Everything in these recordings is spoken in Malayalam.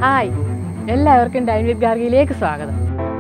ഹായ് എല്ലാവർക്കും ഡൈൻ വിത്ത് ഗാർഗിയിലേക്ക് സ്വാഗതം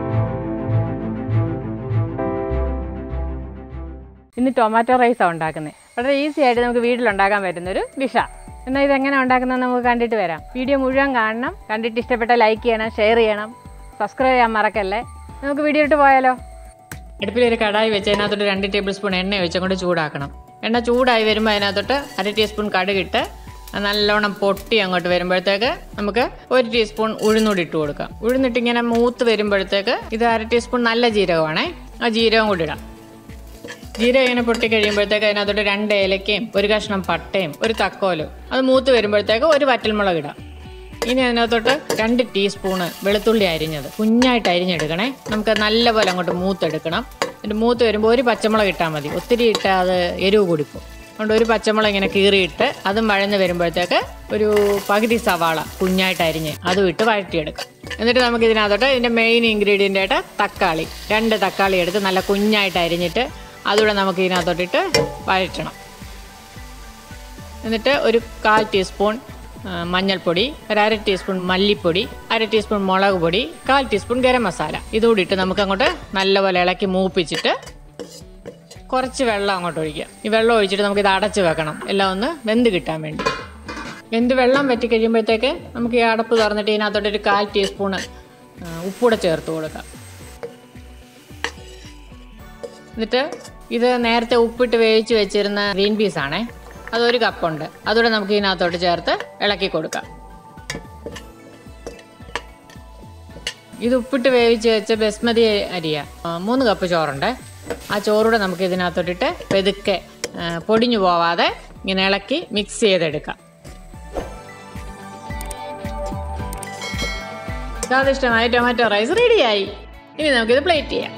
ഇന്ന് ടൊമാറ്റോ റൈസാണ് ഉണ്ടാക്കുന്നത് വളരെ ഈസി ആയിട്ട് നമുക്ക് വീട്ടിലുണ്ടാക്കാൻ പറ്റുന്നൊരു ഡിഷാണ് എന്നാൽ ഇതെങ്ങനെ ഉണ്ടാക്കുന്നതെന്ന് നമുക്ക് കണ്ടിട്ട് വരാം വീഡിയോ മുഴുവൻ കാണണം കണ്ടിട്ട് ഇഷ്ടപ്പെട്ട ലൈക്ക് ചെയ്യണം ഷെയർ ചെയ്യണം സബ്സ്ക്രൈബ് ചെയ്യാൻ മറക്കല്ലേ നമുക്ക് വീഡിയോ ഇട്ട് പോയാലോ അടുപ്പിൽ ഒരു കടായി വെച്ച് അതിനകത്തോട്ട് രണ്ട് ടേബിൾ സ്പൂൺ എണ്ണ ഒഴിച്ചങ്ങോട്ട് ചൂടാക്കണം എണ്ണ ചൂടായി വരുമ്പോൾ അതിനകത്തോട്ട് അര ടീസ്പൂൺ കടുകിട്ട് അത് നല്ലോണം പൊട്ടി അങ്ങോട്ട് വരുമ്പോഴത്തേക്ക് നമുക്ക് ഒരു ടീസ്പൂൺ ഉഴുന്നൂടി ഇട്ട് കൊടുക്കാം ഉഴുന്നിട്ട് ഇങ്ങനെ മൂത്ത് വരുമ്പോഴത്തേക്ക് ഇത് അര ടീസ്പൂൺ നല്ല ജീരകമാണേ ആ ജീരകം കൂടി ഇടാം ജീരകം ഇങ്ങനെ പൊട്ടി കഴിയുമ്പോഴത്തേക്ക് അതിനകത്തോട്ട് രണ്ട് ഏലക്കയും ഒരു കഷ്ണം പട്ടയും ഒരു തക്കോലും അത് മൂത്ത് വരുമ്പോഴത്തേക്ക് ഒരു വറ്റൽമുളക് ഇടാം ഇനി അതിനകത്തോട്ട് രണ്ട് ടീസ്പൂണ് വെളുത്തുള്ളി അരിഞ്ഞത് കുഞ്ഞായിട്ട് അരിഞ്ഞെടുക്കണേ നമുക്ക് നല്ലപോലെ അങ്ങോട്ട് മൂത്തെടുക്കണം എന്നിട്ട് മൂത്ത് വരുമ്പോൾ ഒരു പച്ചമുളക് ഇട്ടാൽ മതി ഒത്തിരി ഇട്ടാൽ അത് എരിവ് കൂടിപ്പോവും അതുകൊണ്ട് ഒരു പച്ചമുളക് ഇങ്ങനെ കീറിയിട്ട് അതും വഴന്ന് വരുമ്പോഴത്തേക്ക് ഒരു പകുതി സവാള കുഞ്ഞായിട്ട് അരിഞ്ഞ് അതും ഇട്ട് വഴറ്റിയെടുക്കാം എന്നിട്ട് നമുക്ക് ഇതിനകത്തോട്ട് ഇതിൻ്റെ മെയിൻ ഇൻഗ്രീഡിയൻ്റ് ആയിട്ട് തക്കാളി രണ്ട് തക്കാളി എടുത്ത് നല്ല കുഞ്ഞായിട്ട് അരിഞ്ഞിട്ട് അതുകൂടെ നമുക്ക് ഇതിനകത്തോട്ടിട്ട് വഴറ്റണം എന്നിട്ട് ഒരു കാൽ ടീസ്പൂൺ ആ, മഞ്ഞൾപ്പൊടി ഒരു അര ടീസ്പൂൺ മല്ലിപ്പൊടി അര ടീസ്പൂൺ മുളക് പൊടി കാൽ ടീസ്പൂൺ ഗരം മസാല ഇതുകൂടി ഇട്ട് നമുക്ക് അങ്ങോട്ട് നല്ലപോലെ ഇളക്കി മൂപ്പിച്ചിട്ട് കുറച്ച് വെള്ളം അങ്ങോട്ട് ഒഴിക്കുക ഈ വെള്ളം ഒഴിച്ചിട്ട് നമുക്ക് ഇത് അടച്ച് വെക്കണം എല്ലാം ഒന്ന് വെന്ത് കിട്ടാൻ വേണ്ടി വെന്ത് വെള്ളം വറ്റി കഴിയുമ്പോഴത്തേക്ക് നമുക്ക് ഈ അടപ്പ് തുറന്നിട്ട് ഇതിനകത്തോട്ട് ഒരു കാൽ ടീസ്പൂണ് ആ, ഉപ്പൂടെ ചേർത്ത് കൊടുക്കാം എന്നിട്ട് ഇത് നേരത്തെ ഉപ്പിട്ട് വേവിച്ച് വെച്ചിരുന്ന ഗ്രീൻ പീസ് ആണേ അതൊരു കപ്പുണ്ട് അതുകൂടെ നമുക്ക് ഇതിനകത്തോട്ട് ചേർത്ത് ഇളക്കി കൊടുക്കാം ഇത് ഉപ്പിട്ട് വേവിച്ച് വെച്ച ബസ്മതി അരിയ ആ, മൂന്ന് കപ്പ് ചോറുണ്ട് ആ ചോറൂടെ നമുക്ക് ഇതിനകത്തോട്ടിട്ട് പെതുക്കെ ആ, പൊടിഞ്ഞു പോവാതെ ഇങ്ങനെ ഇളക്കി മിക്സ് ചെയ്തെടുക്കാം സ്വാദിഷ്ടമായ ടൊമാറ്റോ റൈസ് റെഡിയായി ഇനി നമുക്കിത് പ്ലേറ്റ് ചെയ്യാം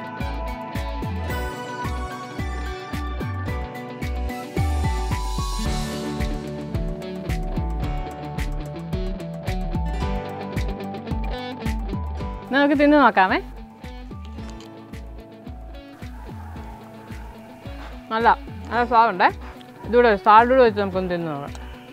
നമുക്ക് തിന്ന് നോക്കാമേ നല്ല നല്ല സ്വാദുണ്ടേ ഇതുകൂടെ സാലഡ് വെച്ച് നമുക്കൊന്ന് തിന്ന് നോക്കാം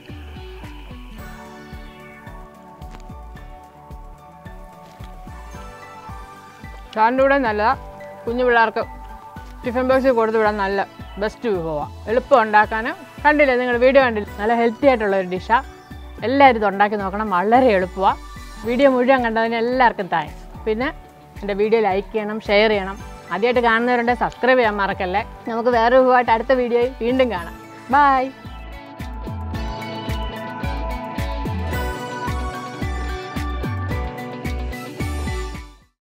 സാറിൻ്റെ കൂടെ നല്ല കുഞ്ഞു പിള്ളേർക്ക് ടിഫിൻ ബോക്സിൽ കൊടുത്തു വിടാൻ നല്ല ബെസ്റ്റ് വിഭവമാണ് എളുപ്പം ഉണ്ടാക്കാൻ കണ്ടില്ലേ നിങ്ങൾ വീഡിയോ കണ്ടില്ല നല്ല ഹെൽത്തി ആയിട്ടുള്ള ഒരു ഡിഷാണ് എല്ലാവരും ഇത് ഉണ്ടാക്കി നോക്കണം വളരെ എളുപ്പമാണ് വീഡിയോ മുഴുവൻ കണ്ടതിന് എല്ലാവർക്കും താങ്ക്സ് പിന്നെ എൻ്റെ വീഡിയോ ലൈക്ക് ചെയ്യണം ഷെയർ ചെയ്യണം ആദ്യമായിട്ട് കാണുന്നവരുണ്ടെങ്കിൽ സബ്സ്ക്രൈബ് ചെയ്യാൻ മറക്കല്ലേ നമുക്ക് വേറെ വിഭവമായിട്ട് അടുത്ത വീഡിയോയിൽ വീണ്ടും കാണാം ബായ്